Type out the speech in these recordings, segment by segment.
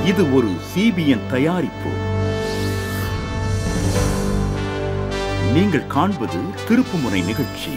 இது ஒரு சிபிஎன் தயாரிப்பு நீங்கள் காண்பது திருப்புமுனை நிகழ்ச்சி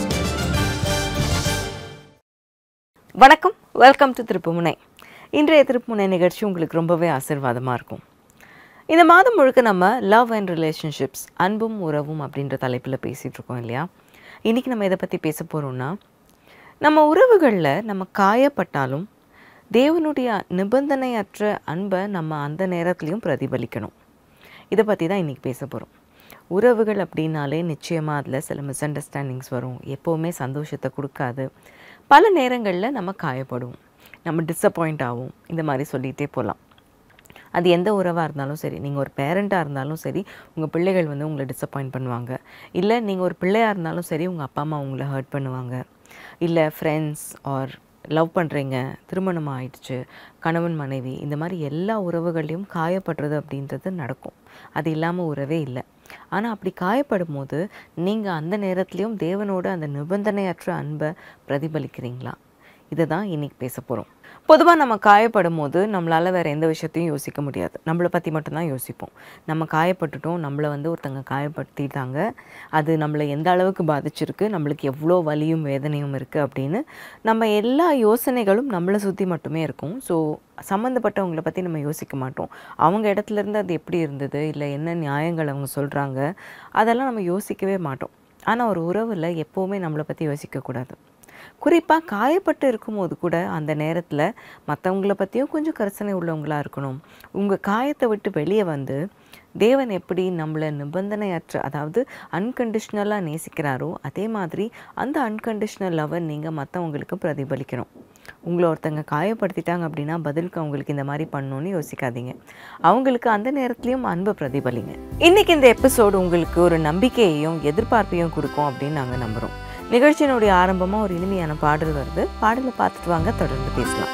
வணக்கம் வெல்கம் டு திருப்புமுனை இன்றைய திருப்புமுனை நிகழ்ச்சி உங்களுக்கு ரொம்பவே ஆசீர்வாதமாக இருக்கும் இந்த மாதம் முழுக்க நம்ம லவ் அண்ட் ரிலேஷன்ஷிப்ஸ் அன்பும் உறவும் அப்படின்ற தலைப்பில் பேசிகிட்டு இருக்கோம் இல்லையா இன்றைக்கி நம்ம இதை பற்றி பேச போகிறோம்னா நம்ம உறவுகளில் நம்ம காயப்பட்டாலும் தேவனுடைய நிபந்தனையற்ற அன்பை நம்ம அந்த நேரத்துலையும் பிரதிபலிக்கணும் இதை பற்றி தான் இன்றைக்கி பேச போகிறோம் உறவுகள் அப்படின்னாலே நிச்சயமாக அதில் சில மிஸ் அண்டர்ஸ்டாண்டிங்ஸ் வரும் எப்போவுமே சந்தோஷத்தை கொடுக்காது பல நேரங்களில் நம்ம காயப்படுவோம் நம்ம டிஸப்பாயிண்ட் ஆகும் இந்த மாதிரி சொல்லிகிட்டே போகலாம் அது எந்த உறவாக இருந்தாலும் சரி நீங்கள் ஒரு பேரண்ட்டாக இருந்தாலும் சரி உங்கள் பிள்ளைகள் வந்து உங்களை டிஸப்பாயிண்ட் பண்ணுவாங்க இல்லை நீங்கள் ஒரு பிள்ளையாக இருந்தாலும் சரி உங்கள் அப்பா அம்மா உங்களை ஹர்ட் பண்ணுவாங்க இல்லை ஃப்ரெண்ட்ஸ் ஆர் லவ் பண்ணுறீங்க திருமணம் ஆயிடுச்சு கணவன் மனைவி இந்த மாதிரி எல்லா உறவுகளையும் காயப்படுறது அப்படின்றது நடக்கும் அது இல்லாமல் உறவே இல்லை ஆனால் அப்படி காயப்படும் போது நீங்கள் அந்த நேரத்துலையும் தேவனோட அந்த நிபந்தனையற்ற அன்பை பிரதிபலிக்கிறீங்களா இதை தான் இன்றைக்கி பேச போகிறோம் பொதுவாக நம்ம காயப்படும் போது நம்மளால் வேறு எந்த விஷயத்தையும் யோசிக்க முடியாது நம்மளை பற்றி மட்டும்தான் யோசிப்போம் நம்ம காயப்பட்டுட்டோம் நம்மளை வந்து ஒருத்தங்க காயப்படுத்திட்டாங்க அது நம்மளை எந்த அளவுக்கு பாதிச்சிருக்கு நம்மளுக்கு எவ்வளோ வலியும் வேதனையும் இருக்குது அப்படின்னு நம்ம எல்லா யோசனைகளும் நம்மளை சுற்றி மட்டுமே இருக்கும் ஸோ சம்மந்தப்பட்டவங்களை பற்றி நம்ம யோசிக்க மாட்டோம் அவங்க இடத்துல இருந்து அது எப்படி இருந்தது இல்லை என்ன நியாயங்கள் அவங்க சொல்கிறாங்க அதெல்லாம் நம்ம யோசிக்கவே மாட்டோம் ஆனால் ஒரு உறவில் எப்போவுமே நம்மளை பற்றி யோசிக்கக்கூடாது குறிப்பாக காயப்பட்டு இருக்கும்போது கூட அந்த நேரத்தில் மற்றவங்கள பற்றியும் கொஞ்சம் கரிசனை உள்ளவங்களாக இருக்கணும் உங்கள் காயத்தை விட்டு வெளியே வந்து தேவன் எப்படி நம்மளை நிபந்தனையற்ற அதாவது அன்கண்டிஷ்னலாக நேசிக்கிறாரோ அதே மாதிரி அந்த அன்கண்டிஷ்னல் லவ்வை நீங்கள் மற்றவங்களுக்கு பிரதிபலிக்கணும் உங்களை ஒருத்தங்க காயப்படுத்திட்டாங்க அப்படின்னா பதிலுக்கு அவங்களுக்கு இந்த மாதிரி பண்ணணும்னு யோசிக்காதீங்க அவங்களுக்கு அந்த நேரத்துலையும் அன்பை பிரதிபலிங்க இன்றைக்கி இந்த எபிசோடு உங்களுக்கு ஒரு நம்பிக்கையையும் எதிர்பார்ப்பையும் கொடுக்கும் அப்படின்னு நாங்கள் நம்புகிறோம் நிகழ்ச்சியினுடைய ஆரம்பமாக ஒரு இனிமையான பாடல் வருது பாடலை பார்த்துட்டு வாங்க தொடர்ந்து பேசலாம்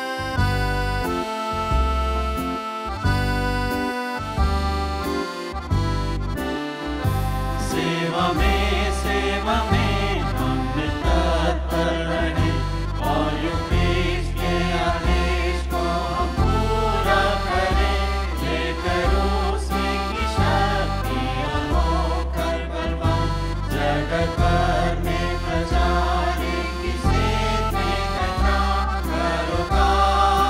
सेवा में सेवा में हमने तत्पर रहे और युगेश के आदेश को हम पूरा करें लेकर उसमें की शक्ति और होकर बलवान जगत भर में प्रचारे की सेवा में कथा करो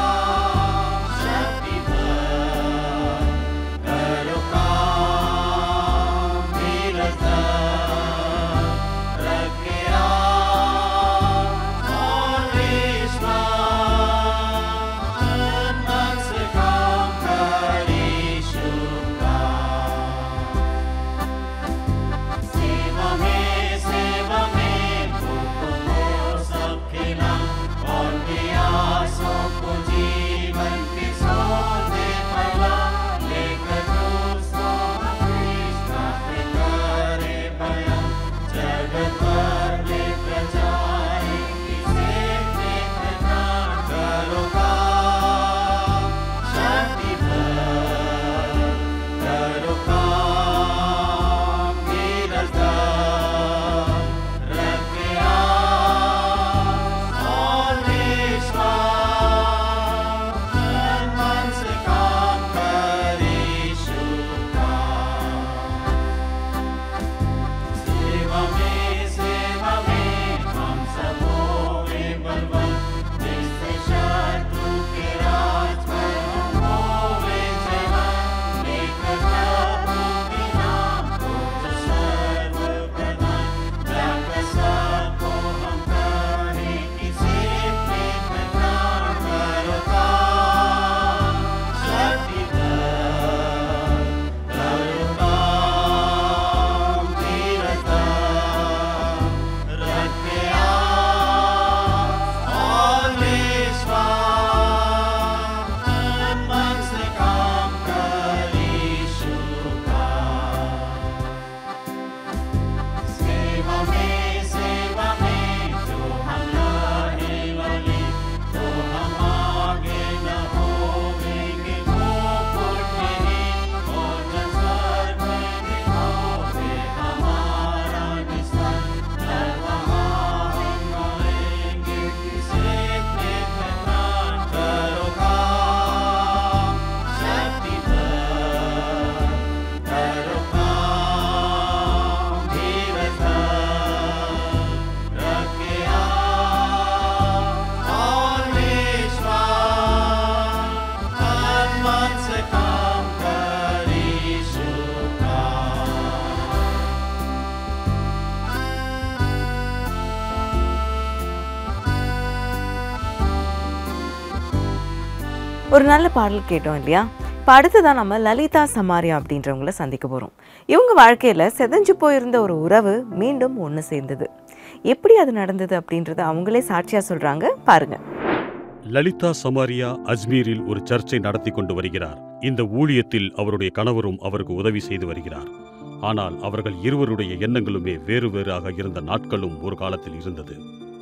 ஒரு நல்ல பாடல் கேட்டோம் இல்லையா இப்போ அடுத்ததான் நம்ம லலிதா சமாரியா அப்படின்றவங்கள சந்திக்க போகிறோம் இவங்க வாழ்க்கையில் செதஞ்சு போயிருந்த ஒரு உறவு மீண்டும் ஒன்று சேர்ந்தது எப்படி அது நடந்தது அப்படின்றத அவங்களே சாட்சியாக சொல்கிறாங்க பாருங்க லலிதா சமாரியா அஜ்மீரில் ஒரு சர்ச்சை நடத்தி கொண்டு வருகிறார் இந்த ஊழியத்தில் அவருடைய கணவரும் அவருக்கு உதவி செய்து வருகிறார் ஆனால் அவர்கள் இருவருடைய எண்ணங்களுமே வேறு வேறாக இருந்த நாட்களும் ஒரு காலத்தில் இருந்தது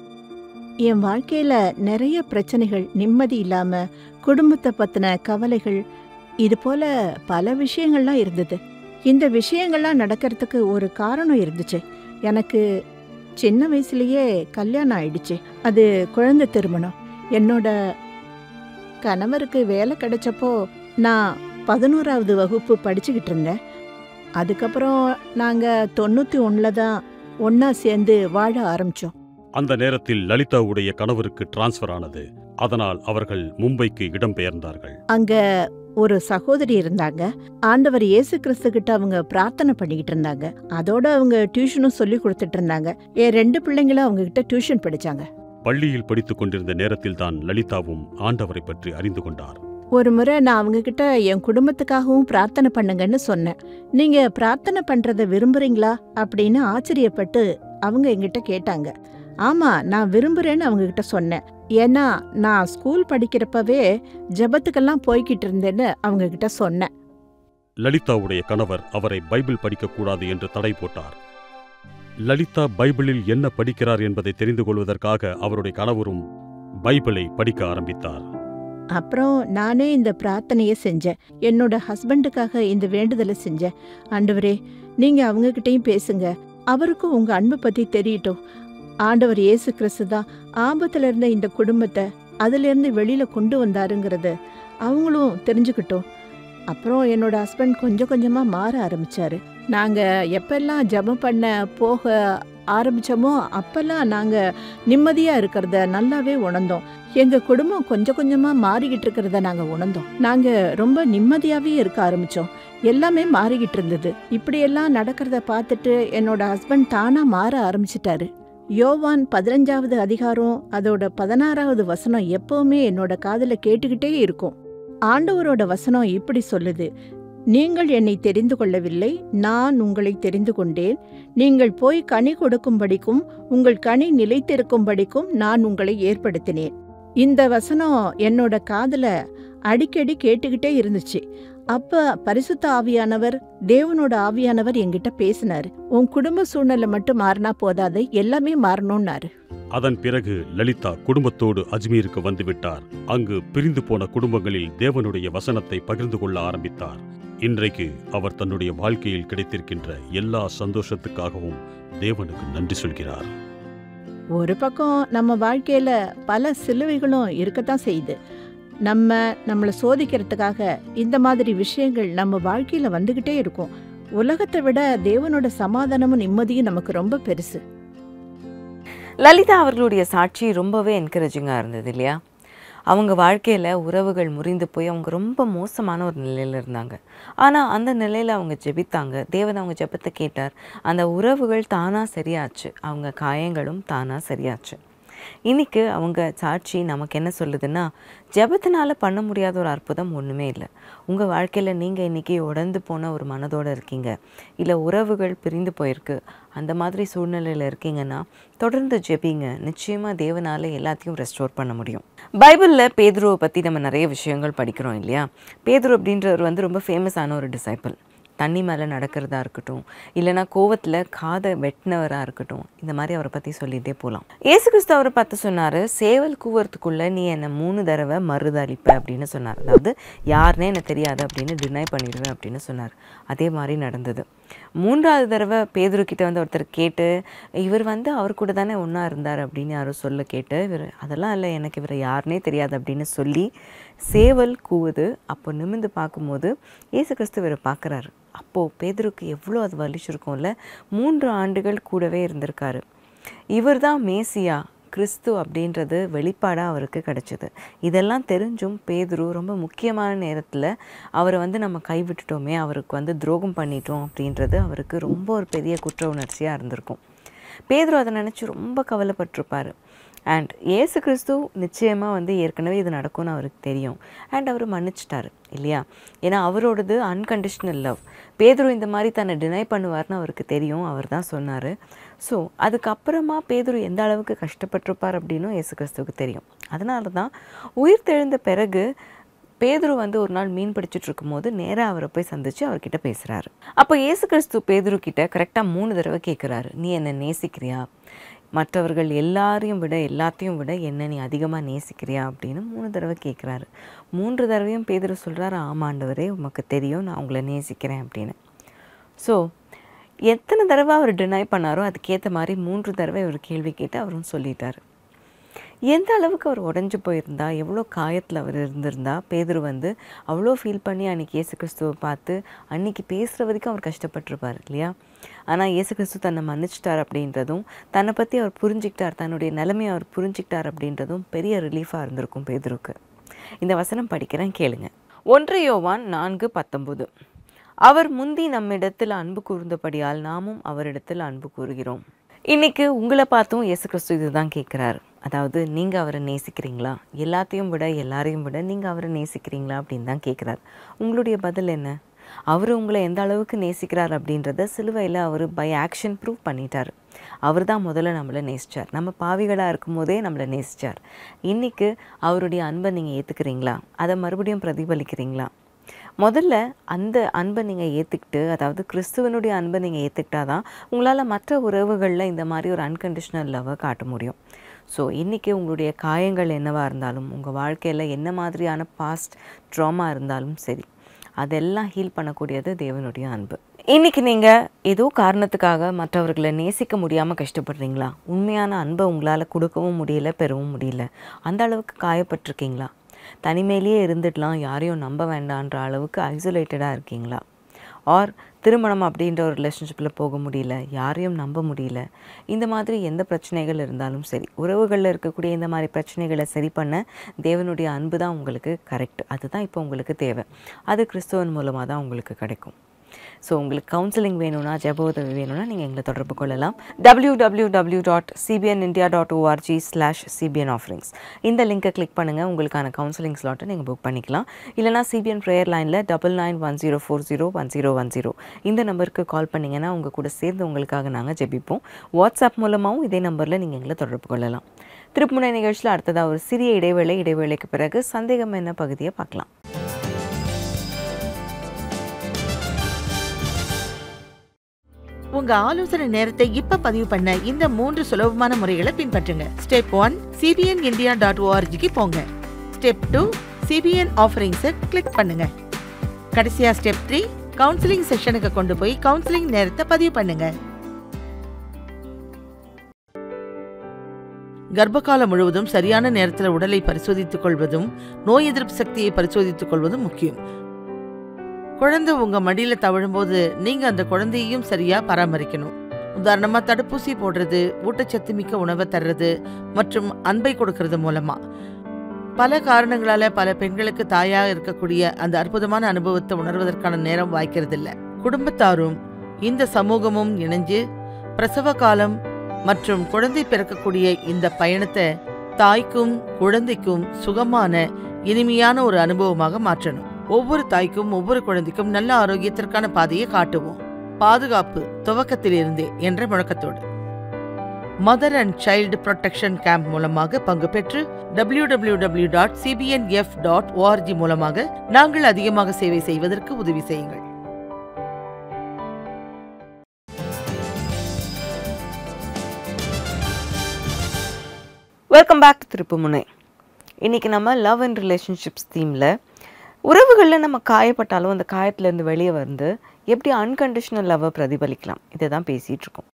என் வாழ்க்கையில நிறைய பிரச்சனைகள் நிம்மதி இல்லாம குடும்பத்தை பத்தின கவலைகள் இது போல பல விஷயங்கள்லாம் இருந்தது இந்த விஷயங்கள்லாம் நடக்கிறதுக்கு ஒரு காரணம் இருந்துச்சு எனக்கு சின்ன வயசுலயே கல்யாணம் ஆயிடுச்சு அது குழந்தை திருமணம் என்னோட கணவருக்கு வேலை கிடைச்சப்போ நான் பதினோராவது வகுப்பு படிச்சுக்கிட்டு இருந்தேன் அதுக்கப்புறம் நாங்கள் தொண்ணூற்றி ஒன்றில் தான் ஒன்றா சேர்ந்து வாழ ஆரம்பித்தோம் அந்த நேரத்தில் லலிதாவுடைய கணவருக்கு டிரான்ஸ்ஃபர் ஆனது அதனால் அவர்கள் மும்பைக்கு இடம்பெயர்ந்தார்கள் அங்க ஒரு சகோதரி இருந்தாங்க ஆண்டவர் இயேசு கிறிஸ்து கிட்ட அவங்க பிரார்த்தனை பண்ணிக்கிட்டு இருந்தாங்க அதோட அவங்க டியூஷனும் சொல்லி கொடுத்துட்டு இருந்தாங்க என் ரெண்டு பிள்ளைங்களும் அவங்க கிட்ட டியூஷன் படிச்சாங்க பள்ளியில் படித்துக் கொண்டிருந்த நேரத்தில்தான் லலிதாவும் ஆண்டவரை பற்றி அறிந்து கொண்டார் ஒரு முறை நான் அவங்க கிட்ட என் குடும்பத்துக்காகவும் பிரார்த்தனை பண்ணுங்கன்னு சொன்னேன் நீங்க பிரார்த்தனை பண்றத விரும்புறீங்களா அப்படின்னு ஆச்சரியப்பட்டு அவங்க என்கிட்ட கேட்டாங்க ஆமா நான் விரும்புறேன்னு அவங்க கிட்ட சொன்னேன் ஏன்னா நான் ஸ்கூல் படிக்கிறப்பவே ஜெபத்துக்கெல்லாம் போய்கிட்டு இருந்தேன்னு அவங்க கிட்ட சொன்னேன் லலிதாவுடைய கணவர் அவரை பைபிள் படிக்கக்கூடாது என்று தடை போட்டார் லலிதா பைபிளில் என்ன படிக்கிறார் என்பதை தெரிந்து கொள்வதற்காக அவருடைய கணவரும் பைபிளை படிக்க ஆரம்பித்தார் அப்புறம் நானே இந்த பிரார்த்தனையை செஞ்சேன் என்னோட ஹஸ்பண்டுக்காக இந்த வேண்டுதலை செஞ்சேன் ஆண்டவரே நீங்க அவங்க கிட்டயும் பேசுங்க அவருக்கும் உங்க அன்பை பத்தி தெரியட்டும் ஆண்டவர் இயேசு கிறிஸ்து தான் ஆபத்துல இருந்த இந்த குடும்பத்தை அதுல இருந்து வெளியில கொண்டு வந்தாருங்கிறத அவங்களும் தெரிஞ்சுக்கிட்டோம் அப்புறம் என்னோட ஹஸ்பண்ட் கொஞ்சம் கொஞ்சமா மாற ஆரம்பிச்சாரு நாங்க எப்பெல்லாம் ஜெபம் பண்ண போக ஆரம்பிச்சோமோ அப்பெல்லாம் நாங்க நிம்மதியா இருக்கிறத நல்லாவே உணர்ந்தோம் எங்க குடும்பம் கொஞ்சம் கொஞ்சமா மாறிக்கிட்டு இருக்கிறத நாங்க உணர்ந்தோம் நாங்க ரொம்ப நிம்மதியாவே இருக்க ஆரம்பிச்சோம் எல்லாமே மாறிக்கிட்டு இருந்தது இப்படியெல்லாம் நடக்கிறத பார்த்துட்டு என்னோட ஹஸ்பண்ட் தானா மாற ஆரம்பிச்சிட்டாரு யோவான் பதினஞ்சாவது அதிகாரம் அதோட பதினாறாவது வசனம் எப்பவுமே என்னோட காதுல கேட்டுக்கிட்டே இருக்கும் ஆண்டவரோட வசனம் இப்படி சொல்லுது நீங்கள் என்னை தெரிந்து கொள்ளவில்லை நான் உங்களை தெரிந்து கொண்டேன் நீங்கள் போய் கனி கொடுக்கும்படிக்கும் உங்கள் கனி நிலைத்திருக்கும்படிக்கும் நான் உங்களை ஏற்படுத்தினேன் இந்த வசனம் என்னோட காதுல அடிக்கடி கேட்டுக்கிட்டே இருந்துச்சு அப்ப பரிசுத்த ஆவியானவர் தேவனோட ஆவியானவர் என்கிட்ட பேசினாரு உன் குடும்ப சூழ்நிலை மட்டும் மாறினா போதாது எல்லாமே மாறணும்னாரு அதன் பிறகு லலிதா குடும்பத்தோடு அஜ்மீருக்கு வந்துவிட்டார் அங்கு பிரிந்து போன குடும்பங்களில் தேவனுடைய வசனத்தை பகிர்ந்து கொள்ள ஆரம்பித்தார் இன்றைக்கு அவர் தன்னுடைய வாழ்க்கையில் கிடைத்திருக்கின்ற எல்லா சந்தோஷத்துக்காகவும் தேவனுக்கு நன்றி சொல்கிறார் ஒரு பக்கம் நம்ம வாழ்க்கையில பல சிலுவைகளும் இருக்கத்தான் செய்யுது நம்ம நம்மளை சோதிக்கிறதுக்காக இந்த மாதிரி விஷயங்கள் நம்ம வாழ்க்கையில வந்துகிட்டே இருக்கும் உலகத்தை விட தேவனோட சமாதானமும் நிம்மதியும் நமக்கு ரொம்ப பெருசு லலிதா அவர்களுடைய சாட்சி ரொம்பவே என்கரேஜிங்காக இருந்தது இல்லையா அவங்க வாழ்க்கையில் உறவுகள் முறிந்து போய் அவங்க ரொம்ப மோசமான ஒரு நிலையில் இருந்தாங்க ஆனால் அந்த நிலையில் அவங்க ஜெபித்தாங்க தேவன் அவங்க ஜெபத்தை கேட்டார் அந்த உறவுகள் தானாக சரியாச்சு அவங்க காயங்களும் தானாக சரியாச்சு இன்னைக்கு அவங்க சாட்சி நமக்கு என்ன சொல்லுதுன்னா ஜெபத்தினால பண்ண முடியாத ஒரு அற்புதம் ஒன்றுமே இல்லை உங்கள் வாழ்க்கையில் நீங்கள் இன்றைக்கி உடந்து போன ஒரு மனதோடு இருக்கீங்க இல்லை உறவுகள் பிரிந்து போயிருக்கு அந்த மாதிரி சூழ்நிலையில் இருக்கீங்கன்னா தொடர்ந்து ஜெபிங்க நிச்சயமாக தேவனால எல்லாத்தையும் ரெஸ்டோர் பண்ண முடியும் பைபிளில் பேதுருவை பற்றி நம்ம நிறைய விஷயங்கள் படிக்கிறோம் இல்லையா பேதுரு அப்படின்றவர் வந்து ரொம்ப ஃபேமஸான ஒரு டிசைபிள் தண்ணி மேலே நடக்கிறதா இருக்கட்டும் இல்லைனா கோவத்தில் காதை வெட்டினவராக இருக்கட்டும் இந்த மாதிரி அவரை பற்றி சொல்லிகிட்டே போகலாம் ஏசு கிறிஸ்து அவரை பார்த்து சொன்னார் சேவல் கூவறதுக்குள்ளே நீ என்னை மூணு தடவை மறுதளிப்ப அப்படின்னு சொன்னார் அதாவது யாருனே எனக்கு தெரியாது அப்படின்னு டினை பண்ணிடுவேன் அப்படின்னு சொன்னார் அதே மாதிரி நடந்தது மூன்றாவது தடவை பேதுருக்கிட்ட வந்து ஒருத்தர் கேட்டு இவர் வந்து அவர் கூட தானே ஒன்றா இருந்தார் அப்படின்னு யாரும் சொல்ல கேட்டு இவர் அதெல்லாம் இல்லை எனக்கு இவரை யாருனே தெரியாது அப்படின்னு சொல்லி சேவல் கூவுது அப்போ நிமிந்து பார்க்கும்போது ஏசு கிறிஸ்து இவரை பார்க்குறாரு அப்போது பேதருக்கு எவ்வளோ அது வலிச்சிருக்கும்ல மூன்று ஆண்டுகள் கூடவே இருந்திருக்காரு இவர் தான் மேசியா கிறிஸ்து அப்படின்றது வெளிப்பாடாக அவருக்கு கிடைச்சது இதெல்லாம் தெரிஞ்சும் பேதுரு ரொம்ப முக்கியமான நேரத்தில் அவரை வந்து நம்ம கைவிட்டுட்டோமே அவருக்கு வந்து துரோகம் பண்ணிட்டோம் அப்படின்றது அவருக்கு ரொம்ப ஒரு பெரிய குற்ற உணர்ச்சியாக இருந்திருக்கும் பேதுரு அதை நினச்சி ரொம்ப கவலைப்பட்டிருப்பார் அண்ட் ஏசு கிறிஸ்து நிச்சயமாக வந்து ஏற்கனவே இது நடக்கும்னு அவருக்கு தெரியும் அண்ட் அவர் மன்னிச்சிட்டாரு இல்லையா ஏன்னா அவரோடது அன்கண்டிஷ்னல் லவ் பேதுரு இந்த மாதிரி தன்னை டினை பண்ணுவார்னு அவருக்கு தெரியும் அவர் தான் சொன்னார் ஸோ அதுக்கப்புறமா பேதுரு எந்த அளவுக்கு கஷ்டப்பட்டிருப்பார் அப்படின்னும் ஏசு கிறிஸ்துவுக்கு தெரியும் அதனால தான் உயிர் தெழுந்த பிறகு பேதுரு வந்து ஒரு நாள் மீன் பிடிச்சிட்டு இருக்கும்போது நேராக அவரை போய் சந்திச்சு அவர்கிட்ட பேசுகிறாரு அப்போ ஏசு கிறிஸ்து பேதுரு கிட்ட கரெக்டாக மூணு தடவை கேட்குறாரு நீ என்னை நேசிக்கிறியா மற்றவர்கள் எல்லாரையும் விட எல்லாத்தையும் விட என்ன நீ அதிகமாக நேசிக்கிறியா அப்படின்னு மூணு தடவை கேட்குறாரு மூன்று தடவையும் பேதுரு சொல்கிறாரு ஆமாண்டவரே உமக்கு தெரியும் நான் உங்களை நேசிக்கிறேன் அப்படின்னு ஸோ எத்தனை தடவை அவர் டினை பண்ணாரோ அதுக்கேற்ற மாதிரி மூன்று தடவை அவர் கேள்வி கேட்டு அவரும் சொல்லிட்டாரு எந்த அளவுக்கு அவர் உடஞ்சி போயிருந்தா எவ்வளோ காயத்தில் அவர் இருந்திருந்தா பேதுரு வந்து அவ்வளோ ஃபீல் பண்ணி அன்றைக்கி இயேசு கிறிஸ்துவை பார்த்து அன்னைக்கு பேசுகிற வரைக்கும் அவர் கஷ்டப்பட்டிருப்பார் இல்லையா ஆனால் இயேசு கிறிஸ்து தன்னை மன்னிச்சிட்டார் அப்படின்றதும் தன்னை பற்றி அவர் புரிஞ்சுக்கிட்டார் தன்னுடைய நிலைமையை அவர் புரிஞ்சுக்கிட்டார் அப்படின்றதும் பெரிய ரிலீஃபாக இருந்திருக்கும் பேதுருக்கு இந்த வசனம் படிக்கிறேன் கேளுங்க ஒன்று யோவான் நான்கு பத்தொன்பது அவர் முந்தி நம்மிடத்தில் அன்பு கூர்ந்தபடியால் நாமும் அவரிடத்தில் அன்பு கூறுகிறோம் இன்னைக்கு உங்களை பார்த்தும் இயேசு கிறிஸ்து இதுதான் கேட்குறாரு அதாவது நீங்கள் அவரை நேசிக்கிறீங்களா எல்லாத்தையும் விட எல்லாரையும் விட நீங்கள் அவரை நேசிக்கிறீங்களா அப்படின்னு தான் கேட்குறாரு உங்களுடைய பதில் என்ன அவர் உங்களை எந்த அளவுக்கு நேசிக்கிறார் அப்படின்றத சிலுவையில் அவர் பை ஆக்ஷன் ப்ரூவ் பண்ணிட்டார் அவர் தான் முதல்ல நம்மளை நேசிச்சார் நம்ம பாவிகளாக இருக்கும் போதே நம்மளை நேசிச்சார் இன்றைக்கி அவருடைய அன்பை நீங்கள் ஏற்றுக்கிறீங்களா அதை மறுபடியும் பிரதிபலிக்கிறீங்களா முதல்ல அந்த அன்பை நீங்கள் ஏற்றுக்கிட்டு அதாவது கிறிஸ்துவனுடைய அன்பை நீங்கள் ஏற்றுக்கிட்டா தான் உங்களால் மற்ற உறவுகளில் இந்த மாதிரி ஒரு அன்கண்டிஷ்னல் லவ்வை காட்ட முடியும் ஸோ இன்றைக்கி உங்களுடைய காயங்கள் என்னவாக இருந்தாலும் உங்கள் வாழ்க்கையில் என்ன மாதிரியான பாஸ்ட் ட்ராமா இருந்தாலும் சரி அதெல்லாம் ஹீல் பண்ணக்கூடியது தேவனுடைய அன்பு இன்றைக்கி நீங்கள் ஏதோ காரணத்துக்காக மற்றவர்களை நேசிக்க முடியாமல் கஷ்டப்படுறீங்களா உண்மையான அன்பை உங்களால் கொடுக்கவும் முடியல பெறவும் முடியல அந்த அளவுக்கு காயப்பட்டிருக்கீங்களா தனிமையிலேயே இருந்துடலாம் யாரையும் நம்ப வேண்டான்ற அளவுக்கு ஐசோலேட்டடாக இருக்கீங்களா ஆர் திருமணம் அப்படின்ற ஒரு ரிலேஷன்ஷிப்பில் போக முடியல யாரையும் நம்ப முடியல இந்த மாதிரி எந்த பிரச்சனைகள் இருந்தாலும் சரி உறவுகளில் இருக்கக்கூடிய இந்த மாதிரி பிரச்சனைகளை சரி பண்ண தேவனுடைய அன்பு தான் உங்களுக்கு கரெக்ட் அதுதான் இப்போ உங்களுக்கு தேவை அது கிறிஸ்துவன் மூலமாக தான் உங்களுக்கு கிடைக்கும் ஸோ உங்களுக்கு கவுன்சிலிங் வேணும்னா ஜெப உதவி வேணும்னா நீங்கள் எங்களை தொடர்பு கொள்ளலாம் W W W dot CBN India dot ORG slash CBN offerings இந்த லிங்கை கிளிக் பண்ணுங்கள் உங்களுக்கான கவுன்சிலிங் ஸ்லாட்டை நீங்கள் புக் பண்ணிக்கலாம் இல்லைனா சிபிஎன் ப்ரேயர் லைனில் double nine one zero four zero one zero one zero இந்த நம்பருக்கு கால் பண்ணிங்கன்னா உங்கள் கூட சேர்ந்து உங்களுக்காக நாங்கள் ஜெபிப்போம் வாட்ஸ்அப் மூலமாகவும் இதே நம்பரில் நீங்கள் எங்களை தொடர்பு கொள்ளலாம் திருப்புமுனை நிகழ்ச்சியில் அடுத்ததாக ஒரு சிறிய இடைவேளை இடைவேளைக்கு பிறகு சந்தேகம் என்ன பகுதியை பார்க்கலாம் உங்க ஆலோசனை நேரத்தை இப்ப பதிவு பண்ண இந்த மூன்று சுலபமான முறைகளை பின்பற்றுங்க step one CBN India dot ஓஆர்ஜிக்கு போங்க ஸ்டெப் டூ சிபிஎன் ஆஃபரிங்ஸை கிளிக் பண்ணுங்க கடைசியா ஸ்டெப் த்ரீ கவுன்சிலிங் செஷனுக்கு கொண்டு போய் கவுன்சிலிங் நேரத்தை பதிவு பண்ணுங்க கர்ப்பகாலம் முழுவதும் சரியான நேரத்தில் உடலை பரிசோதித்துக் கொள்வதும் நோய் எதிர்ப்பு சக்தியை பரிசோதித்துக் கொள்வதும் முக்கியம் குழந்தை உங்க மடியில தவழும்போது நீங்க அந்த குழந்தையையும் சரியா பராமரிக்கணும் உதாரணமா தடுப்பூசி போடுறது ஊட்டச்சத்து மிக்க உணவை தர்றது மற்றும் அன்பை கொடுக்கறது மூலமா பல காரணங்களால பல பெண்களுக்கு தாயாக இருக்கக்கூடிய அந்த அற்புதமான அனுபவத்தை உணர்வதற்கான நேரம் வாய்க்கிறதில்ல குடும்பத்தாரும் இந்த சமூகமும் இணைஞ்சு பிரசவ காலம் மற்றும் குழந்தை பிறக்கக்கூடிய இந்த பயணத்தை தாய்க்கும் குழந்தைக்கும் சுகமான இனிமையான ஒரு அனுபவமாக மாற்றணும் ஒவ்வொரு தாய்க்கும் ஒவ்வொரு குழந்தைக்கும் நல்ல ஆரோக்கியத்திற்கான பாதையை காட்டுவோம் பாதுகாப்பு துவக்கத்திலிருந்தே என்ற முழக்கத்தோடு mother and child protection camp மூலமாக பங்கு பெற்று W W W dot CBNF dot ORG மூலமாக நாங்கள் அதிகமாக சேவை செய்வதற்கு உதவி செய்யுங்கள் வெல்கம் பேக் டு திருப்புமுனை இன்றைக்கி நம்ம லவ் அண்ட் ரிலேஷன்ஷிப்ஸ் தீமில் உறவுகளில் நம்ம காயப்பட்டாலும் அந்த காயத்துலேருந்து வெளியே வந்து எப்படி அன்கண்டிஷனல் லவ்வை பிரதிபலிக்கலாம் இதை தான் பேசிகிட்டு இருக்கோம்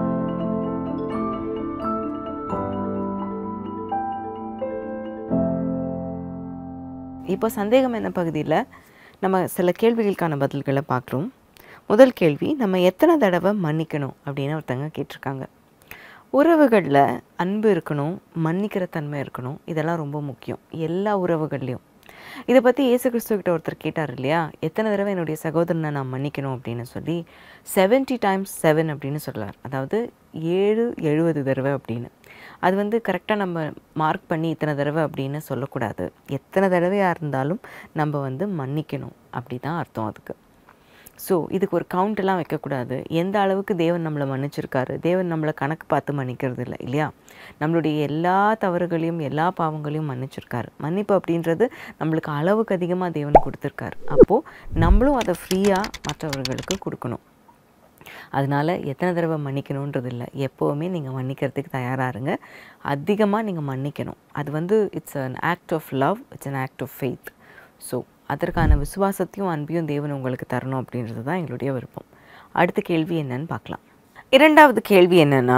இப்போ சந்தேகம் என்ன பகுதியில் நம்ம சில கேள்விகளுக்கான பதில்களை பார்க்குறோம் முதல் கேள்வி நம்ம எத்தனை தடவை மன்னிக்கணும் அப்படின்னு ஒருத்தங்க கேட்டிருக்காங்க உறவுகளில் அன்பு இருக்கணும் மன்னிக்கிற தன்மை இருக்கணும் இதெல்லாம் ரொம்ப முக்கியம் எல்லா உறவுகள்லேயும் இதை பற்றி இயேசு கிறிஸ்துவ கிட்ட ஒருத்தர் கேட்டார் இல்லையா எத்தனை தடவை என்னுடைய சகோதரனை நான் மன்னிக்கணும் அப்படின்னு சொல்லி செவன்ட்டி டைம்ஸ் செவன் அப்படின்னு சொல்றார் அதாவது ஏழு எழுபது தடவை அப்படின்னு அது வந்து கரெக்டாக நம்ம மார்க் பண்ணி இத்தனை தடவை அப்படின்னு சொல்லக்கூடாது எத்தனை தடவையாக இருந்தாலும் நம்ம வந்து மன்னிக்கணும் அப்படி தான் அர்த்தம் அதுக்கு ஸோ இதுக்கு ஒரு கவுண்டெல்லாம் வைக்கக்கூடாது எந்த அளவுக்கு தேவன் நம்மளை மன்னிச்சிருக்காரு தேவன் நம்மளை கணக்கு பார்த்து மன்னிக்கிறது இல்லை இல்லையா நம்மளுடைய எல்லா தவறுகளையும் எல்லா பாவங்களையும் மன்னிச்சிருக்காரு மன்னிப்பு அப்படின்றது நம்மளுக்கு அளவுக்கு அதிகமாக தேவன் கொடுத்துருக்காரு அப்போது நம்மளும் அதை ஃப்ரீயாக மற்றவர்களுக்கு கொடுக்கணும் அதனால எத்தனை தடவை மன்னிக்கணுன்றது இல்லை எப்போவுமே நீங்கள் மன்னிக்கிறதுக்கு தயாராக இருங்க அதிகமாக நீங்கள் மன்னிக்கணும் அது வந்து it's an act of love it's an act of faith so அதற்கான விசுவாசத்தையும் அன்பையும் தேவன் உங்களுக்கு தரணும் அப்படின்றது தான் எங்களுடைய விருப்பம் அடுத்த கேள்வி என்னன்னு பார்க்கலாம் இரண்டாவது கேள்வி என்னன்னா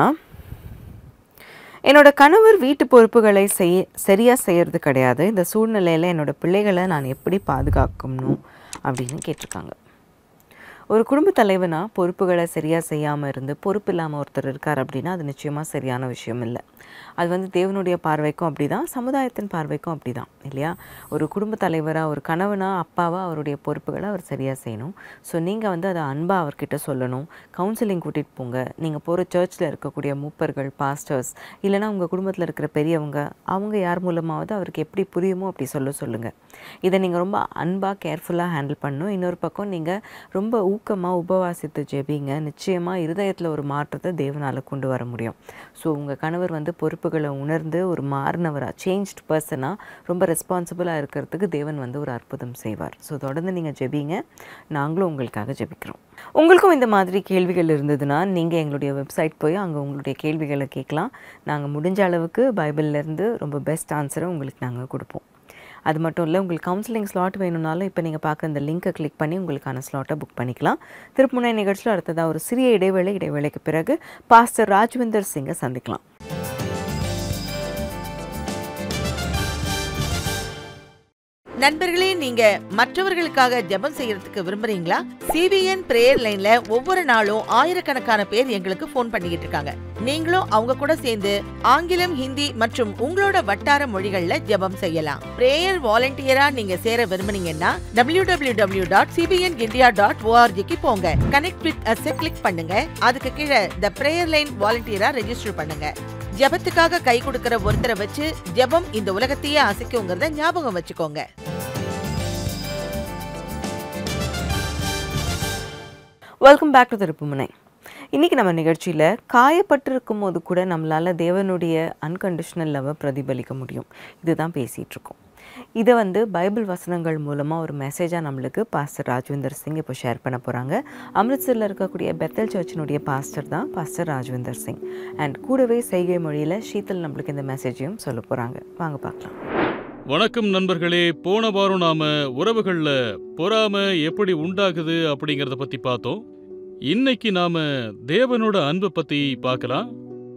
என்னோட கணவர் வீட்டு பொறுப்புகளை செய்ய சரியாக செய்கிறது கிடையாது இந்த சூழ்நிலையில் என்னோட பிள்ளைகளை நான் எப்படி பாதுகாக்கணும் அப்படின்னு கேட்டிருக்காங்க ஒரு குடும்ப தலைவனா பொறுப்புகளை சரியாக செய்யாமல் இருந்து பொறுப்பு இல்லாமல் ஒருத்தர் இருக்கார் அப்படின்னா அது நிச்சயமாக சரியான விஷயம் இல்லை அது வந்து தேவனுடைய பார்வைக்கும் அப்படி தான் சமுதாயத்தின் பார்வைக்கும் அப்படி தான் இல்லையா ஒரு குடும்ப தலைவராக ஒரு கணவனா அப்பாவா அவருடைய பொறுப்புகளை அவர் சரியாக செய்யணும் ஸோ நீங்கள் வந்து அதை அன்பாக அவர்கிட்ட சொல்லணும் கவுன்சிலிங் கூட்டிகிட்டு போங்க நீங்கள் போகிற சர்ச்சில் இருக்கக்கூடிய மூப்பர்கள் பாஸ்டர்ஸ் இல்லைனா உங்கள் குடும்பத்தில் இருக்கிற பெரியவங்க அவங்க யார் மூலமாவது அவருக்கு எப்படி புரியுமோ அப்படி சொல்ல சொல்லுங்கள் இதை நீங்கள் ரொம்ப அன்பாக கேர்ஃபுல்லாக ஹேண்டில் பண்ணணும் இன்னொரு பக்கம் நீங்கள் ரொம்ப ஊக்கமாக உபவாசித்து ஜெபிங்க நிச்சயமாக இருதயத்தில் ஒரு மாற்றத்தை தேவனால் கொண்டு வர முடியும் ஸோ உங்கள் கணவர் வந்து பொறுப்புகளை உணர்ந்து ஒரு மாறினவராக சேஞ்ச்டு பர்சனாக ரொம்ப ரெஸ்பான்சிபிளாக இருக்கிறதுக்கு தேவன் வந்து ஒரு அற்புதம் செய்வார் ஸோ தொடர்ந்து நீங்கள் ஜெபிங்க நாங்களும் உங்களுக்காக ஜெபிக்கிறோம் உங்களுக்கும் இந்த மாதிரி கேள்விகள் இருந்ததுன்னா நீங்கள் எங்களுடைய வெப்சைட் போய் அங்கே உங்களுடைய கேள்விகளை கேட்கலாம் நாங்கள் முடிஞ்ச அளவுக்கு பைபிள்லேருந்து ரொம்ப பெஸ்ட் ஆன்சரை உங்களுக்கு நாங்கள் கொடுப்போம் அது மட்டும் இல்லை உங்களுக்கு கவுன்சிலிங் ஸ்லாட் வேணும்னாலும் இப்போ நீங்கள் பார்க்க இந்த லிங்கை கிளிக் பண்ணி உங்களுக்கான ஸ்லாட்டை புக் பண்ணிக்கலாம் திருப்புமுனை நிகழ்ச்சியில் அடுத்ததாக ஒரு சிறிய இடைவேளை இடைவேளைக்கு பிறகு பாஸ்டர் ராஜ்விந்தர் சிங்கை சந்திக்கலாம் நண்பர்களே நீங்க மற்றவர்களுக்காக ஜெபம் செய்யறதுக்கு விரும்புறீங்களா சிபிஎன் பிரேயர் லைன்ல ஒவ்வொரு நாளும் ஆயிரக்கணக்கான பேர் எங்களுக்கு ஃபோன் பண்ணிக்கிட்டு இருக்காங்க நீங்களும் அவங்க கூட சேர்ந்து ஆங்கிலம் ஹிந்தி மற்றும் உங்களோட வட்டார மொழிகள்ல ஜெபம் செய்யலாம் பிரேயர் வாலண்டியரா நீங்க சேர விரும்புனீங்கன்னா W W W dot CBN India dot ஓஆர்ஜிக்கு போங்க கனெக்ட் வித் அஸ் கிளிக் பண்ணுங்க அதுக்கு கீழே த பிரேயர் லைன் வாலண்டியரா ரெஜிஸ்டர் பண்ணுங்க ஜெபத்துக்காக கை கொடுக்கிற ஒருத்தரை வச்சு ஜெபம் இந்த உலகத்தையே அசைக்குங்கிறத ஞாபகம் வச்சுக்கோங்க வெல்கம் பேக் டு திருப்புமுனை இன்றைக்கி நம்ம நிகழ்ச்சியில் காயப்பட்டிருக்கும் போது கூட நம்மளால் தேவனுடைய அன்கண்டிஷனல் லவ்வை பிரதிபலிக்க முடியும் இதுதான் பேசிகிட்டு இருக்கோம் இதை வந்து பைபிள் வசனங்கள் மூலமாக ஒரு மெசேஜாக நம்மளுக்கு பாஸ்டர் ராஜ்விந்தர் சிங் இப்போ ஷேர் பண்ண போகிறாங்க அம்ரித்சரில் இருக்கக்கூடிய பெத்தல் சர்ச்சினுடைய பாஸ்டர் தான் பாஸ்டர் ராஜ்விந்தர் சிங் அண்ட் கூடவே செய்கை மொழியில் ஷீத்தல் நம்மளுக்கு இந்த மெசேஜையும் சொல்ல போகிறாங்க வாங்க பார்க்கலாம் வணக்கம் நண்பர்களே போன வாரம் நாம உறவுகள்ல பொறாம எப்படி உண்டாகுது அப்படிங்கறத பத்தி பார்த்தோம் இன்னைக்கு நாம தேவனோட அன்பை பத்தி பார்க்கலாம்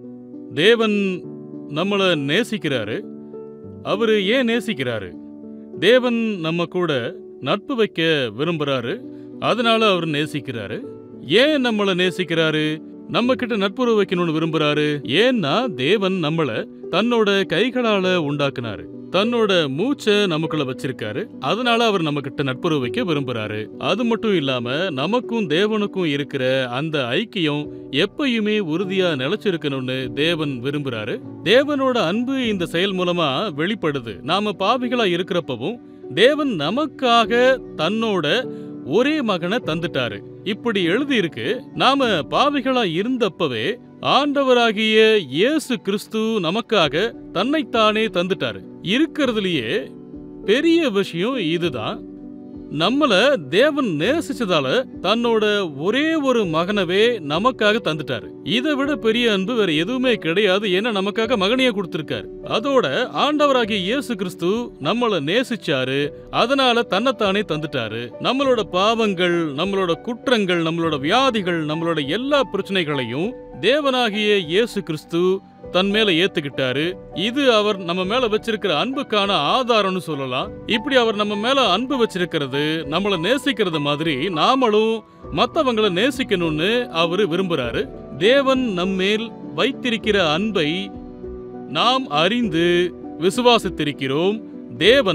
தேவன் நம்மள நேசிக்கிறாரு அவரு ஏன் நேசிக்கிறாரு தேவன் நம்ம கூட நட்பு வைக்க விரும்புறாரு அதனால அவர் நேசிக்கிறாரு ஏன் நம்மள நேசிக்கிறாரு நம்ம கிட்ட நட்புறவு வைக்கணும்னு விரும்புறாரு ஏன்னா தேவன் நம்மள தன்னோட கைகளால உண்டாக்குனாரு தன்னோட மூச்சை நமக்குள்ள வச்சிருக்காரு அதனால அவர் நம்ம கிட்ட நட்புறவு வைக்க விரும்புறாரு அது மட்டும் இல்லாம நமக்கும் தேவனுக்கும் இருக்கிற அந்த ஐக்கியம் எப்பயுமே உறுதியா நிலைச்சிருக்கணும்னு தேவன் விரும்புறாரு தேவனோட அன்பு இந்த செயல் மூலமா வெளிப்படுது நாம பாவிகளா இருக்கிறப்பவும் தேவன் நமக்காக தன்னோட ஒரே மகனை தந்துட்டாரு இப்படி எழுதி இருக்கு நாம பாவிகளா இருந்தப்பவே ஆண்டவராகிய இயேசு கிறிஸ்து நமக்காக தன்னைத்தானே தந்துட்டாரு இருக்கிறதுலயே பெரிய விஷயம் இதுதான் நம்மள தேவன் நேசிச்சதால தன்னோட ஒரே ஒரு மகனவே நமக்காக தந்துட்டாரு இதை விட பெரிய அன்பு வேற எதுவுமே கிடையாது ஏன்னா நமக்காக மகனையே கொடுத்திருக்காரு அதோட ஆண்டவராகிய இயேசு கிறிஸ்து நம்மள நேசிச்சாரு அதனால தன்னைத்தானே தந்துட்டாரு நம்மளோட பாவங்கள் நம்மளோட குற்றங்கள் நம்மளோட வியாதிகள் நம்மளோட எல்லா பிரச்சனைகளையும் தேவனாகிய இயேசு கிறிஸ்து தன் மேல ஏத்துக்கிட்டாரு இது அவர் நம்ம மேல வச்சிருக்கிற அன்புக்கான ஆதாரம்னு சொல்லலாம் இப்படி அவர் நம்ம மேல அன்பு வச்சிருக்கிறது நம்மள நேசிக்கிறது மாதிரி நாமளும் மத்தவங்கள நேசிக்கணும்னு அவரு விரும்புறாரு தேவன் நம்மேல் வைத்திருக்கிற அன்பை நாம் அறிந்து விசுவாசித்திருக்கிறோம் தேவன்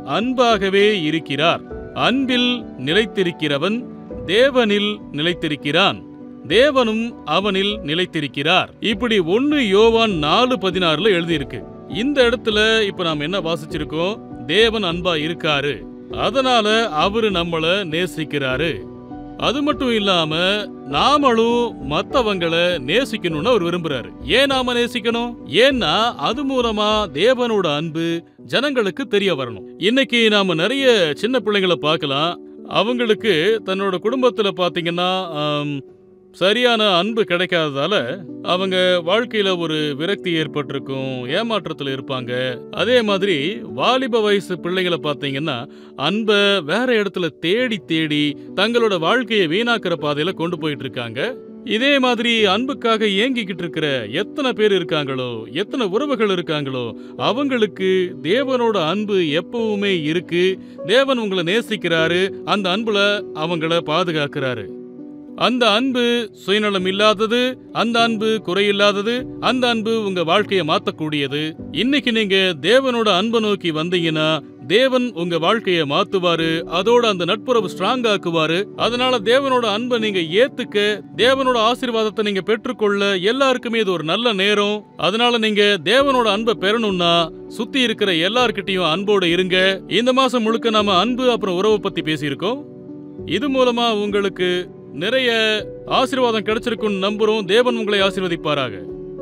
அன்பாகவே இருக்கிறார் அன்பில் நிலைத்திருக்கிறவன் தேவனில் நிலைத்திருக்கிறான் தேவனும் அவனில் நிலைத்திருக்கிறார் இப்படி ஒன்னு யோவான் நாலு பதினாறுல எழுதியிருக்கு இந்த இடத்துல இப்ப நாம் என்ன வாசிச்சிருக்கோம் தேவன் அன்பா இருக்காரு அதனால அவரு நம்மள நேசிக்கிறாரு அது மட்டும் இல்லாம நாமளும் மத்தவங்கள நேசிக்கணும்னு அவர் விரும்புறாரு ஏன் நாம நேசிக்கணும் ஏன்னா அது மூலமா தேவனோட அன்பு ஜனங்களுக்கு தெரிய வரணும் இன்னைக்கு நாம நிறைய சின்ன பிள்ளைங்களை பார்க்கலாம் அவங்களுக்கு தன்னோட குடும்பத்துல பாத்தீங்கன்னா ஆம், சரியான அன்பு கிடைக்காததால அவங்க வாழ்க்கையில ஒரு விரக்தி ஏற்பட்டிருக்கும் ஏமாற்றத்துல இருப்பாங்க அதே மாதிரி வாலிப வயசு பிள்ளைங்களை பார்த்தீங்கன்னா அன்பை வேற இடத்துல தேடி தேடி தங்களோட வாழ்க்கையை வீணாக்குற பாதையில கொண்டு போயிட்டு இருக்காங்க இதே மாதிரி அன்புக்காக ஏங்கிக்கிட்டு இருக்கிற எத்தனை பேர் இருக்காங்களோ எத்தனை உறவுகள் இருக்காங்களோ அவங்களுக்கு தேவனோட அன்பு எப்பவுமே இருக்கு தேவன் உங்களை நேசிக்கிறாரு அந்த அன்புல அவங்கள பாதுகாக்கிறாரு அந்த அன்பு சுயநலம் இல்லாதது அந்த அன்பு குறையில்லாதது அந்த அன்பு உங்க வாழ்க்கையை மாத்தக்கூடியது இன்னைக்கு நீங்க தேவனோட அன்பை நோக்கி வந்தீங்கன்னா தேவன் உங்க வாழ்க்கையை மாத்துவாரு அதோட அந்த நட்புறவு ஸ்ட்ராங் ஆக்குவாரு அதனால தேவனோட அன்பை நீங்க ஏத்துக்க தேவனோட ஆசீர்வாதத்தை நீங்க பெற்றுக்கொள்ள எல்லாருக்குமே இது ஒரு நல்ல நேரம் அதனால நீங்க தேவனோட அன்பை பெறணும்னா சுத்தி இருக்கிற எல்லார்கிட்டயும் அன்போட இருங்க இந்த மாசம் முழுக்க நாம அன்பு அப்புறம் உறவை பத்தி பேசியிருக்கோம் இது மூலமா உங்களுக்கு நிறைய ஆசீர்வாதம் கிடைச்சிருக்கும்னு நம்புறோம் தேவன் உங்களை ஆசீர்வதிப்பாராக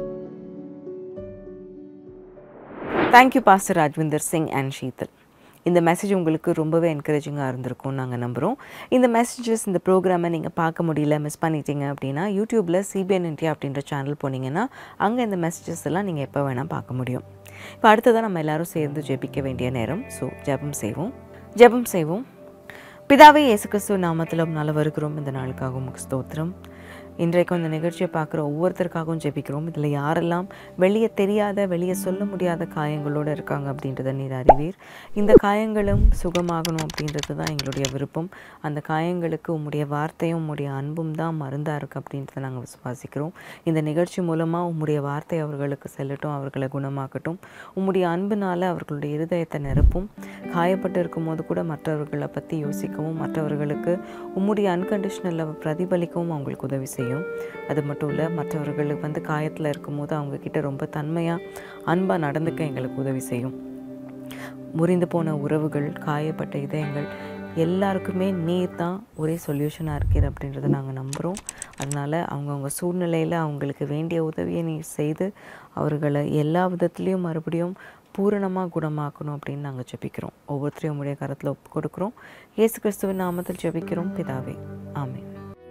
thank you pastor Rajvinder Singh and Sheetal இந்த மெசேஜ் உங்களுக்கு ரொம்பவே என்கரேஜிங்காக இருந்திருக்கும்னு நாங்கள் நம்புகிறோம் இந்த மெசேஜஸ் இந்த ப்ரோக்ராமை நீங்கள் பார்க்க முடியல மிஸ் பண்ணிட்டீங்க அப்படின்னா யூடியூப்பில் சிபிஎன் இந்தியா அப்படின்ற சேனல் போனீங்கன்னா அங்கே இந்த மெசேஜஸ் எல்லாம் நீங்கள் எப்போ வேணால் பார்க்க முடியும் இப்போ அடுத்ததாக நம்ம எல்லாரும் சேர்ந்து ஜெபிக்க வேண்டிய நேரம் ஸோ ஜெபம் செய்வோம் ஜெபம் செய்வோம் பிதாவே இயேசு கிறிஸ்துவ நாமத்தில் உம்மால வருகிறோம் இந்த நாளுக்காக உமக்கு ஸ்தோத்திரம் இன்றைக்கும் இந்த நிகழ்ச்சியை பார்க்குற ஒவ்வொருத்தருக்காகவும் ஜெபிக்கிறோம் இதில் யாரெல்லாம் வெளியே தெரியாத வெளியே சொல்ல முடியாத காயங்களோடு இருக்காங்க அப்படின்றத நீர் அறிவீர் இந்த காயங்களும் சுகமாகணும் அப்படின்றது தான் எங்களுடைய விருப்பம் அந்த காயங்களுக்கு உம்முடைய வார்த்தையும் உம்முடைய அன்பும் தான் மருந்தாக இருக்குது அப்படின்றத நாங்கள் விசுவாசிக்கிறோம் இந்த நிகழ்ச்சி மூலமாக உம்முடைய வார்த்தை அவர்களுக்கு செல்லட்டும் அவர்களை குணமாக்கட்டும் உம்முடைய அன்பினால் அவர்களுடைய இருதயத்தை நிரப்பும் காயப்பட்டு இருக்கும்போது கூட மற்றவர்களை பற்றி யோசிக்கவும் மற்றவர்களுக்கு உம்முடைய அன்கண்டிஷனல் லவ் பிரதிபலிக்கவும் அவங்களுக்கு உதவி செய்யும் அது மட்டும் இல்லை மற்றவர்களுக்கு வந்து காயத்தில் இருக்கும்போது அவங்க கிட்ட ரொம்ப தன்மையாக அன்பாக நடந்துக்க எங்களுக்கு உதவி செய்யும் முறிந்து போன உறவுகள் காயப்பட்ட இதயங்கள் எல்லாருக்குமே நீர் தான் ஒரே சொல்யூஷனாக இருக்கிற அப்படின்றத நாங்கள் நம்புகிறோம் அதனால் அவங்கவுங்க சூழ்நிலையில் அவங்களுக்கு வேண்டிய உதவியை நீர் செய்து அவர்களை எல்லா விதத்துலேயும் மறுபடியும் பூரணமாக குணமாக்கணும் அப்படின்னு நாங்கள் ஜெபிக்கிறோம் ஒவ்வொருத்தரையும் உடைய கரத்தில் ஒப்பு கொடுக்குறோம் இயேசு கிறிஸ்துவின் நாமத்தில் ஜெபிக்கிறோம் பிதாவே ஆமென்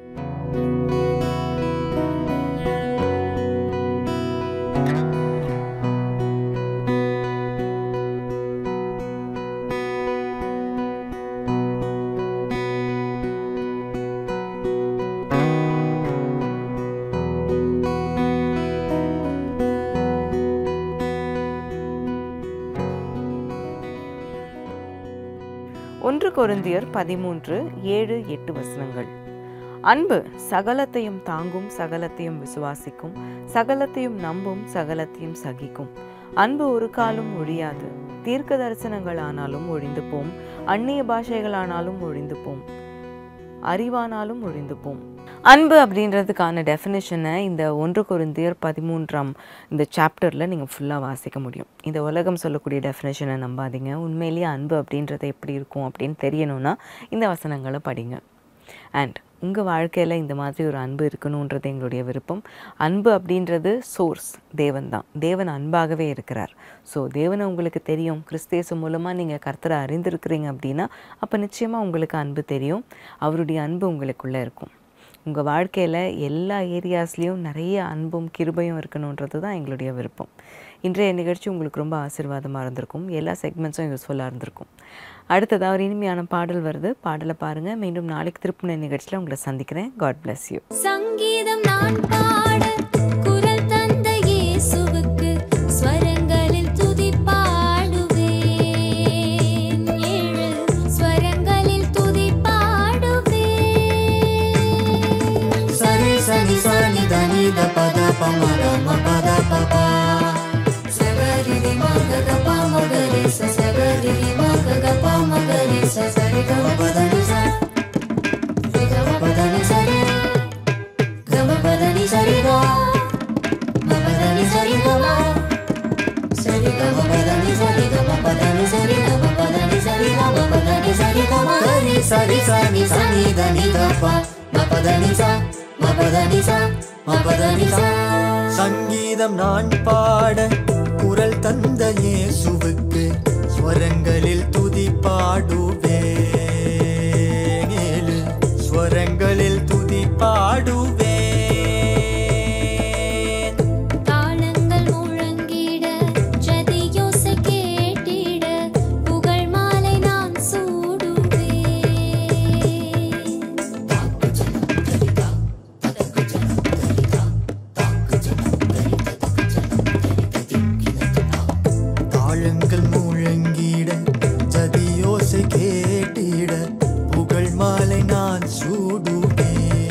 ஒன்று கொரிந்தியர் பதிமூன்று ஏழு எட்டு வசனங்கள் அன்பு சகலத்தையும் தாங்கும் சகலத்தையும் விசுவாசிக்கும் சகலத்தையும் நம்பும் சகலத்தையும் சகிக்கும் அன்பு ஒரு காலம் ஒழியாது தீர்க்க தரிசனங்கள் ஆனாலும் ஒழிந்து போம் அந்நிய பாஷைகளானாலும் ஒழிந்து போம் அறிவானாலும் ஒழிந்து போம் அன்பு அப்படின்றதுக்கான டெஃபினேஷனை இந்த ஒன்று கொரிந்தியர் பதிமூன்றாம் இந்த சாப்டரில் நீங்கள் ஃபுல்லாக வாசிக்க முடியும் இந்த உலகம் சொல்லக்கூடிய டெஃபினேஷனை நம்பாதீங்க உண்மையிலேயே அன்பு அப்படின்றது எப்படி இருக்கும் அப்படின்னு தெரியணும்னா இந்த வசனங்களை படிங்க அண்ட் உங்கள் வாழ்க்கையில் இந்த மாதிரி ஒரு அன்பு இருக்கணுன்றது எங்களுடைய விருப்பம் அன்பு அப்படின்றது சோர்ஸ் தேவன் தான் தேவன் அன்பாகவே இருக்கிறார் ஸோ தேவனை உங்களுக்கு தெரியும் கிறிஸ்தேசு மூலமாக நீங்கள் கர்த்தரை அறிந்திருக்கிறீங்க அப்படின்னா அப்போ நிச்சயமாக உங்களுக்கு அன்பு தெரியும் அவருடைய அன்பு உங்களுக்குள்ளே இருக்கும் உங்கள் வாழ்க்கையில் எல்லா ஏரியாஸ்லேயும் நிறைய அன்பும் கிருபையும் இருக்கணுன்றது தான் எங்களுடைய விருப்பம் இன்றைய நிகழ்ச்சி உங்களுக்கு ரொம்ப ஆசீர்வாதமாக இருந்திருக்கும் எல்லா செக்மெண்ட்ஸும் யூஸ்ஃபுல்லாக இருந்திருக்கும் அடுத்ததாக ஒரு இனிமையான பாடல் வருது பாடலை பாருங்கள் மீண்டும் நாளைக்கு திருப்புனை நிகழ்ச்சியில் உங்களை சந்திக்கிறேன் காட் bless யூ சங்கீதம் நான் பாட குரல் தந்த இயேசுவுக்கு ஸ்வரங்களில் துதி பாடுவேன் ஏழு ஸ்வரங்களில் துதி பாடுவேன் சரி சனி சனி தனி த பத பமர ம பத பபா சகரி மக க ப மக ரே ச சகரி மக க ப சரி கம பதனி சரி கம பதனி சரி கம பதனி சரி கம பதனி சரி கம கரி சரி சனி சனி தனி தப்ப மபதனி சா மபதனி சா மபதனி சா சங்கீதம் நான் பாட குரல் தந்த இயேசுவுக்கு ஸ்வரங்களில் துதி பாடுவேன் ஏழு ஸ்வரங்களில் துதி பாடுவேன் தாளங்கள் முழங்கிட ஜதியோசை கேட்டிட புகழ் மாலை நான் சூடுவேன் தாளங்கள் முழங்கிட ஜதியோசை கேட்டிட புகழ் மாலை நான் சூடுவேன்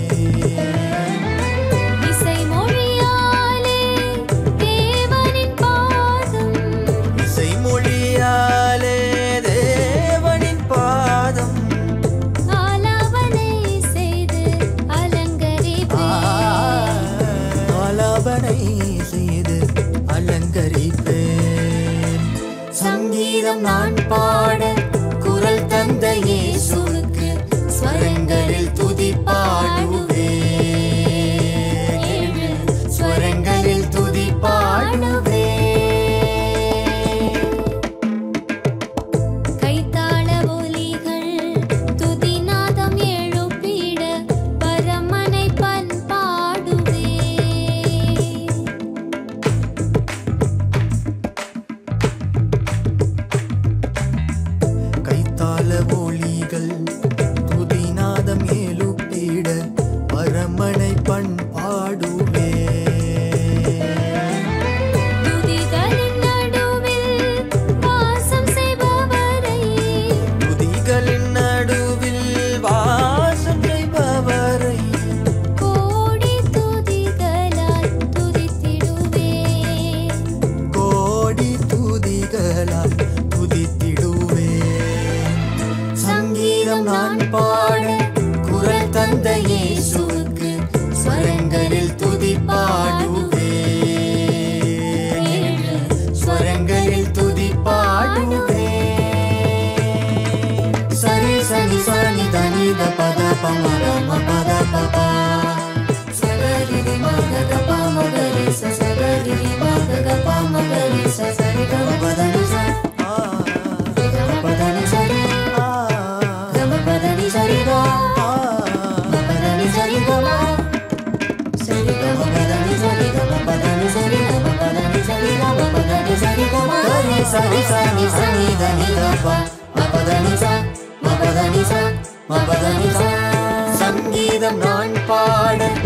இசை மொழியாலே தேவனின் பாதம் இசை மொழியாலே தேவனின் பாதம் ஆலாபனை செய்து அலங்கரிப்பேன் ஆலாபனை செய்து அலங்கரிப்பேன் சங்கீதம் நான் பாட குரல் தந்த இயேசுவுக்கு ஸ்வரங்களில் துதி பாடுவேன் ஏழு ஸ்வரங்களில் துதி பாடுவேன் கைத்தாள ஒலிகள் துதிநாதம் எழுப்பிட பரமனை பண்பாடுவே கைத்தால ஒளிகள் துதிநாதம் ஏழுப்பிட பரமனை பண்பாடுவே துதிகளின் நடுவில் வாசம் செய்பவரை துதிகளின் நடுவில் வாசம் செய்பவரை கோடி துதிகளால் துதித்திடுவேன் கோடி துதிகளால் துதித்திடுவேன் சங்கீதம் நான் பாட குரல் தந்த இயேசுவுக்கு ஸ்வரங்களில் துதி பாடுவேன் ஏழு ஸ்வரங்களில் துதி பாடுவேன் சரி சனி சனி தனி த பத பமர ம பத பப சகரி ரி மக க ப மகரி ச சகரி ரி மக க ப மகரி ச சரி க ம பத நி ச ஆ, க ம பத நி சரி ஆ, க ம பத நி சரி க ஆ. பதனி சரி கம சரி கம பதனி சரி கம பதனி சரி கம பதனி சரி கம பதனி சரி கம கரி சரி சனி சனி தனி தப்ப மபதனி ச மபதனி ச மபதனி ச சங்கீதம் நான் பாட